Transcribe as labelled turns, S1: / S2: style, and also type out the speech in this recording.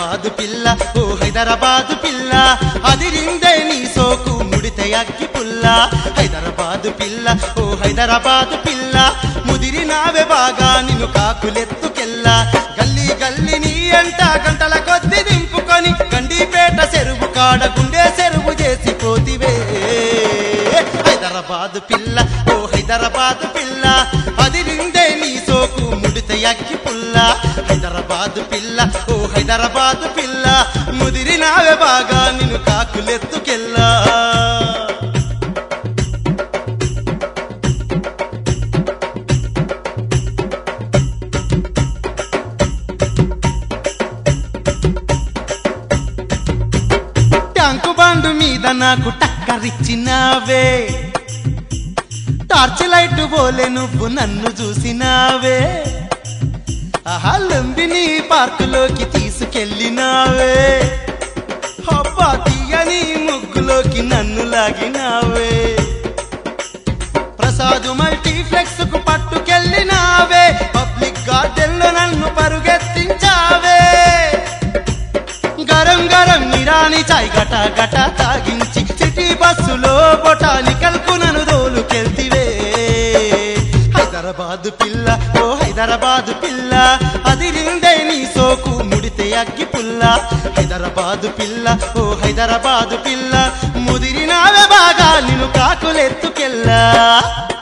S1: హైదరాబాదు పిల్ల ఓ హైదరాబాదు పిల్ల అదిరిందే నీ సోకు ముడితే అగ్గి పుల్ల హైదరాబాదు పిల్ల ఓ హైదరాబాదు పిల్ల ముదిరినావే బాగా నిన్ను కాకులెత్తుకెల్లా గల్లీ గల్లీ నీ అంట గంటల కొద్ది దింపుకొని గండిపేట చెరువు కాడ గుండె చెరువు చేసి పోతివే హైదరాబాదు పిల్ల ఓ హైదరాబాదు పిల్ల అదిరిందే నీ సోకు ముడితే అగ్గి పుల్ల హైదరాబాదు పిల్ల ఓ హైదరాబాదు పిల్ల ముదిరినావే బాగా నిన్ను కాకులెత్తుకెల్లా ట్యాంకు బండు మీద నాకు టక్కరిచ్చినావే టార్చ్ లైట్ పోలే నువ్వు నన్ను చూసినావే ఆహా లంబిని పార్కులోకి తీసుకెళ్ళినావే అబ్బా తీయని ముగ్గులోకి నన్ను లాగినావే ప్రసాద్ మల్టీప్లెక్స్ కు పట్టుకెళ్ళినావే పబ్లిక్ గార్డెన్ లో నన్ను పరుగెత్తించావే గరం గరం నిరాని చాయ్ గట గట తాగించి సిటీ బస్సులో బొటానికల్ కు నన్ను దోలుకెళ్తివే హైదరాబాదు పిల్ల ఓ హైదరాబాదు పిల్ల అదిరిందే నీ సోకు ముడితే అగ్గి పుల్ల హైదరాబాదు పిల్ల ఓ హైదరాబాదు పిల్ల ముదిరినావే బాగా నిన్ను కాకులెత్తుకెళ్ళా